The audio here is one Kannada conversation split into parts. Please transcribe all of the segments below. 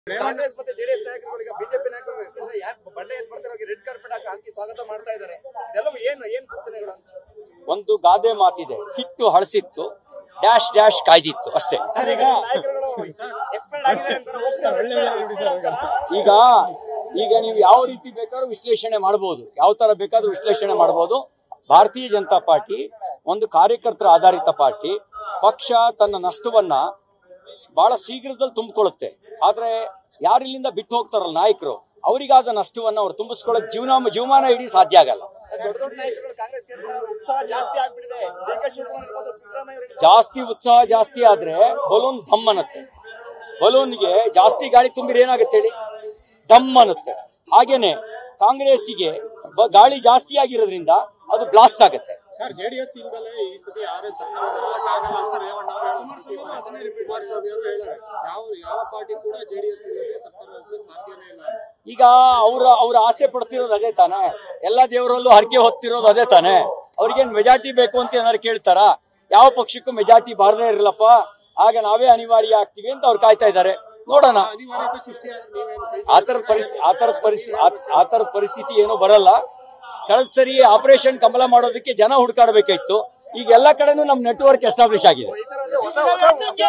ಕಾಂಗ್ರೆಸ್ ಮತ್ತೆ ಜೆಡಿಎಸ್ ನಾಯಕರುಗಳಿಗೆ ಬಿಜೆಪಿ ನಾಯಕರು ಯಾರು ಬಂಡೆ ಎದ್ದು ಬರ್ತಾರೆ ರೆಡ್ ಕಾರ್ಪೆಟ್ ಹಾಕಿ ಹಾಕಿ ಸ್ವಾಗತ ಮಾಡ್ತಾ ಇದ್ದಾರೆ ಇದೆಲ್ಲವೂ ಏನು ಏನ್ ಸೂಚನೆಗಳು ಅಂತ ಒಂದು ಗಾದೆ ಮಾತಿದೆ ಹಿಟ್ಟು ಹಳಸಿತ್ತು ಡ್ಯಾಶ್ ಡ್ಯಾಶ್ ಕಾಯ್ದಿತ್ತು ಅಷ್ಟೇ ನಾಯಕರುಗಳು ಎಕ್ಸ್ಪೈರ್ಡ್ ಆಗಿದ್ದಾರೆ ಅಂತಾರೆ ಹೋಗ್ತಾರೆ ಈಗ ಈಗ ನೀವು ಯಾವ ರೀತಿ ಬೇಕಾದ್ರೂ ವಿಶ್ಲೇಷಣೆ ಮಾಡಬಹುದು ಯಾವ ತರ ಬೇಕಾದ್ರೂ ವಿಶ್ಲೇಷಣೆ ಮಾಡಬಹುದು ಭಾರತೀಯ ಜನತಾ ಪಾರ್ಟಿ ಒಂದು ಕಾರ್ಯಕರ್ತರ ಆಧಾರಿತ ಪಾರ್ಟಿ ಪಕ್ಷ ತನ್ನ ನಷ್ಟವನ್ನ ಬಹಳ ಶೀಘ್ರದಲ್ಲಿ ತುಂಬಿಕೊಳ್ಳುತ್ತೆ ಆದ್ರೆ ಯಾರಿಲ್ಲಿಂದ ಬಿಟ್ಟು ಹೋಗ್ತಾರಲ್ಲ ನಾಯಕರು ಅವರಿಗಾದ ನಷ್ಟವನ್ನ ಅವ್ರು ತುಂಬಿಸ್ಕೊಳ್ಳೋಕೆ ಜೀವನ ಜೀವಮಾನ ಇಡೀ ಸಾಧ್ಯ ಆಗಲ್ಲ ದೊಡ್ಡ ದೊಡ್ಡ ನಾಯಕರುಗಳು ಕಾಂಗ್ರೆಸ್ ಸೇರಿದ ಉತ್ಸಾಹ ಜಾಸ್ತಿ ಆಗ್ಬಿಟ್ಟಿದೆ ಡಿ ಕೆ ಶಿವಕುಮಾರ್ ಇರ್ಬೋದು ಸಿದ್ದರಾಮಯ್ಯ ಅವರಿಗೆ ಜಾಸ್ತಿ ಉತ್ಸಾಹ ಜಾಸ್ತಿ ಆದ್ರೆ ಬಲೂನ್ ಧಮ್ ಅನ್ನತ್ತೆ ಬಲೂನ್ಗೆ ಜಾಸ್ತಿ ಗಾಳಿ ತುಂಬಿದ್ರೆ ಏನಾಗುತ್ತೆ ಹೇಳಿ ಧಮ್ ಅನ್ನತ್ತೆ ಹಾಗೇನೆ ಕಾಂಗ್ರೆಸ್ಸಿಗೆ ಬ- ಗಾಳಿ ಜಾಸ್ತಿ ಆಗಿರೋದ್ರಿಂದ ಅದು ಬ್ಲಾಸ್ಟ್ ಆಗುತ್ತೆ ಸರ್ ಜೆಡಿಎಸ್ ಇಂದಲೇ ಈ ಸತಿ ಯಾರೇ ಸರ್ಕಾರ ರಚಿಸಕ್ಕಾಗಲ್ಲ ಅಂತ ರೇವಣ್ಣ ಅವರು ಹೇಳಿದ್ರು ಕುಮಾರಸ್ವಾಮಿ ಅವರು ಹೇಳಿದ್ದಾರೆ ಯಾವ ಯಾವ ಪಾರ್ಟಿ ಕೂಡ ಜೆಡಿಎಸ್ ಇಲ್ಲದೆ ಸರ್ಕಾರ ರಚಿಸಕ್ಕೆ ಸಾಧ್ಯನೇ ಇಲ್ಲ ಈಗ ಅವ್ರ ಅವ್ರ ಆಸೆ ಪಡ್ತಿರೋದು ಅದೇ ತಾನೇ ಎಲ್ಲ ದೇವರಲ್ಲೂ ಹರಕೆ ಹೊತ್ತಿರೋದು ಅದೇ ತಾನೇ ಅವ್ರಿಗೇನ್ ಮೆಜಾರಿಟಿ ಬೇಕು ಅಂತ ಏನಾದ್ರು ಕೇಳ್ತಾರ ಯಾವ ಪಕ್ಷಕ್ಕೂ ಮೆಜಾರಿಟಿ ಬಾರದೇ ಇರಲಪ್ಪ ಆಗ ನಾವೇ ಅನಿವಾರ್ಯ ಆಗ್ತೀವಿ ಅಂತ ಅವ್ರು ಕಾಯ್ತಾ ಇದ್ದಾರೆ ನೋಡೋಣ ಅನಿವಾರ್ಯತೆ ಸೃಷ್ಟಿಯಾದ್ರೆ ನೀವೇನು ಕೈ ಆ ತರದ ಪರಿಸ್ಥಿತಿ ಆ ತರದ ಪರಿಸ್ಥಿತಿ ಆ ತರದ ಪರಿಸ್ಥಿತಿ ಏನು ಬರಲ್ಲ ಕಳೆದ ಸರಿ ಆಪರೇಷನ್ ಕಮಲ ಮಾಡೋದಕ್ಕೆ ಜನ ಹುಡುಕಾಡಬೇಕಾಯ್ತು ಈಗ ಎಲ್ಲ ಕಡೆನೂ ನಮ್ ನೆಟ್ವರ್ಕ್ ಎಸ್ಟಾಬ್ಲಿಷ್ ಆಗಿದೆ ಈ ತರ ಹೊಸ ಹೊಸ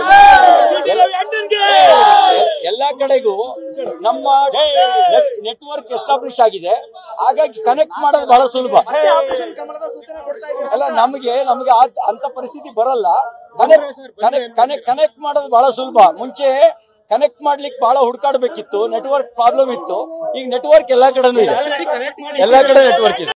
ಎಲ್ಲಾ ಕಡೆಗೂ ನಮ್ಮ ನೆಟ್ವರ್ಕ್ ಎಸ್ಟಾಬ್ಲಿಷ್ ಆಗಿದೆ ಹಾಗಾಗಿ ಕನೆಕ್ಟ್ ಮಾಡೋದು ಬಹಳ ಸುಲಭ ಆಪರೇಷನ್ ಕಮಲದ ಸೂಚನೆ ಕೊಡ್ತಾ ಇದ್ದಾರೆ ಅಲ್ಲ ನಮಗೆ ನಮಗೆ ಆ- ಅಂತ ಪರಿಸ್ಥಿತಿ ಬರಲ್ಲ ಕನೆಕ್ಟ್ ಕನೆಕ್ಟ್ ಕನೆಕ್ಟ್ ಮಾಡೋದು ಬಹಳ ಸುಲಭ ಮುಂಚೆ ಕನೆಕ್ಟ್ ಮಾಡ್ಲಿಕ್ಕೆ ಬಹಳ ಹುಡುಕಾಡ್ಬೇಕಿತ್ತು ನೆಟ್ವರ್ಕ್ ಪ್ರಾಬ್ಲಮ್ ಇತ್ತು ಈಗ ನೆಟ್ವರ್ಕ್ ಎಲ್ಲಾ ಕಡೆನೂ ಇದೆ ಎಲ್ಲಾ ಕಡೆ ನೆಟ್ವರ್ಕ್ ಇದೆ